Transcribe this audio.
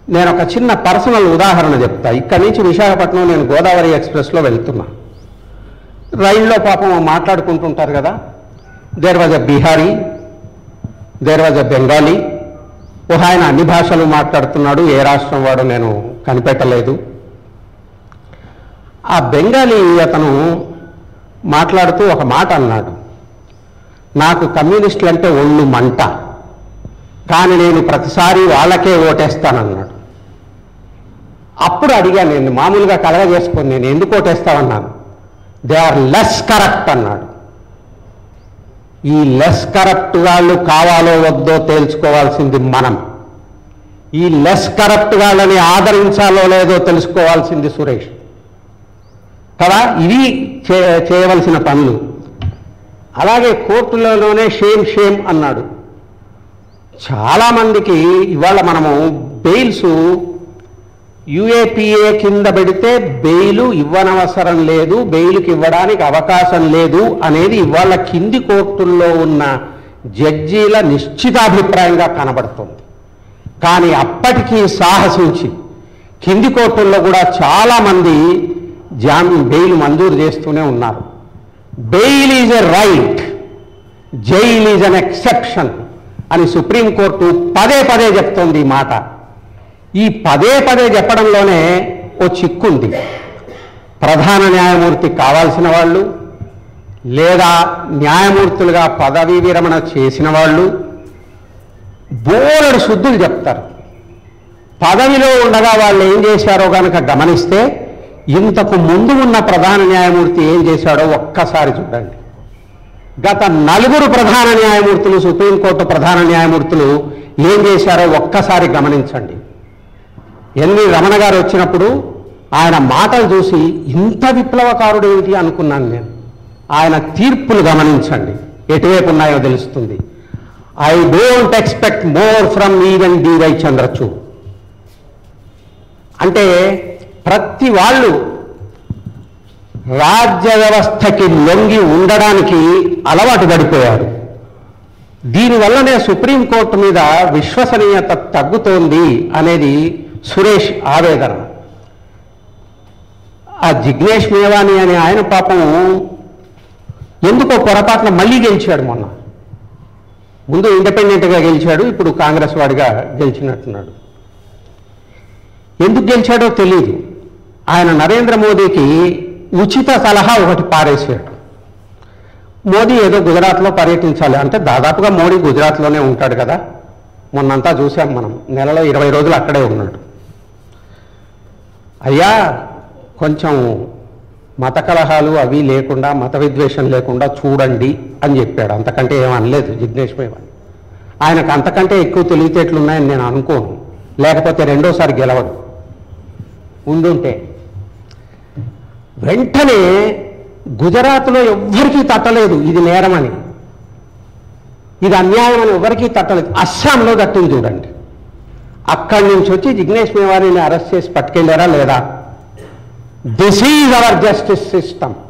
నేను ఒక చిన్న పర్సనల్ ఉదాహరణ చెప్తా ఇక్కడి నుంచి విశాఖపట్నం నేను గోదావరి ఎక్స్ప్రెస్లో వెళ్తున్నా రైల్లో పాపం మాట్లాడుకుంటుంటారు కదా there was a Bihari there was a Bengali ఒక ఆయన అన్ని భాషలు మాట్లాడుతున్నాడు ఏ రాష్ట్రం వాడు నేను కనిపెట్టలేదు ఆ బెంగాలీ అతను మాట్లాడుతూ ఒక మాట అన్నాడు నాకు కమ్యూనిస్టులు అంటే ఒళ్ళు మంట కానీ నేను ప్రతిసారి వాళ్ళకే ఓటేస్తానన్నాడు అప్పుడు అడిగాను నేను మామూలుగా కలగ చేసుకొని నేను ఎందుకు ఓటేస్తామన్నాను దే ఆర్ లెస్ కరప్ట్ అన్నాడు ఈ లెస్ కరప్ట్ వాళ్ళు కావాలో వద్దో తేల్చుకోవాల్సింది మనం ఈ లెస్ కరప్ట్ వాళ్ళని ఆదరించాలో లేదో తెలుసుకోవాల్సింది సురేష్ కదా ఇవి చే- చేయవలసిన పనులు అలాగే కోర్టులలోనే షేమ్ షేమ్ అన్నాడు చాలామందికి ఇవాళ మనము బెయిల్స్ యుఏపిఏ కింద పెడితే బెయిలు ఇవ్వనవసరం లేదు బెయిల్కి ఇవ్వడానికి అవకాశం లేదు అనేది ఇవాళ కింది కోర్టుల్లో ఉన్న జడ్జీల నిశ్చితాభిప్రాయంగా కనబడుతుంది కానీ అప్పటికీ సాహసించి కింది కోర్టుల్లో కూడా చాలామంది జామీన్ బెయిల్ మంజూరు చేస్తూనే ఉన్నారు bail is a right jail is an exception అని సుప్రీంకోర్టు పదే పదే చెప్తోంది ఈ మాట ఈ పదే పదే చెప్పడంలోనే ఓ చిక్కుంది ప్రధాన న్యాయమూర్తి కావాల్సిన వాళ్ళు లేదా న్యాయమూర్తులుగా పదవీ విరమణ చేసిన వాళ్ళు బోలెడు శుద్ధులు చెప్తారు పదవిలో ఉండగా వాళ్ళు ఏం చేశారో కనుక గమనిస్తే ఇంతకు ముందు ఉన్న ప్రధాన న్యాయమూర్తి ఏం చేశాడో ఒక్కసారి చూడండి గత నలుగురు ప్రధాన న్యాయమూర్తులు సుప్రీంకోర్టు ప్రధాన న్యాయమూర్తులు ఏం చేశారో ఒక్కసారి గమనించండి ఎన్వి రమణ గారు వచ్చినప్పుడు ఆయన మాటలు చూసి ఇంత విప్లవకారుడు ఏమిటి అనుకున్నాను నేను ఆయన తీర్పులు గమనించండి ఎటువైపు ఉన్నాయో తెలుస్తుంది I don't expect more from even DY Chandrachud అంటే ప్రతి వాళ్ళు రాజ్య వ్యవస్థకి లొంగి ఉండడానికి అలవాటు పడిపోయారు దీనివల్లనే సుప్రీంకోర్టు మీద విశ్వసనీయత తగ్గుతోంది అనేది సురేష్ ఆవేదన ఆ జిగ్నేష్ మేవాని అనే ఆయన పాపం ఎందుకో పొరపాటున మళ్ళీ గెలిచాడు మొన్న ముందు ఇండిపెండెంట్గా గెలిచాడు ఇప్పుడు కాంగ్రెస్ వాడిగా గెలిచినట్టున్నాడు ఎందుకు గెలిచాడో తెలియదు ఆయన నరేంద్ర మోదీకి ఉచిత సలహా ఒకటి పారేసాడు మోదీ ఏదో గుజరాత్లో పర్యటించాలి అంటే దాదాపుగా మోడీ గుజరాత్లోనే ఉంటాడు కదా మొన్నంతా చూసాం మనం నెలలో ఇరవై రోజులు అక్కడే ఉన్నాడు అయ్యా కొంచెం మత కలహాలు అవి లేకుండా మత విద్వేషం లేకుండా చూడండి అని చెప్పాడు అంతకంటే ఏం అనలేదు జిగ్నేష్ మేవాని ఆయనకు అంతకంటే ఎక్కువ తెలివితేటలు ఉన్నాయని నేను అనుకోను లేకపోతే రెండోసారి గెలవడు ఉండుంటే వెంటనే గుజరాత్లో ఎవ్వరికీ తట్టలేదు ఇది నేరమని ఇది అన్యాయం అని ఎవరికీ తట్టలేదు అస్సాంలో తట్టింది చూడండి అక్కడి నుంచి వచ్చి జిగ్నేష్ మేవారిని అరెస్ట్ చేసి పట్టుకెళ్ళారా లేదా this is our justice system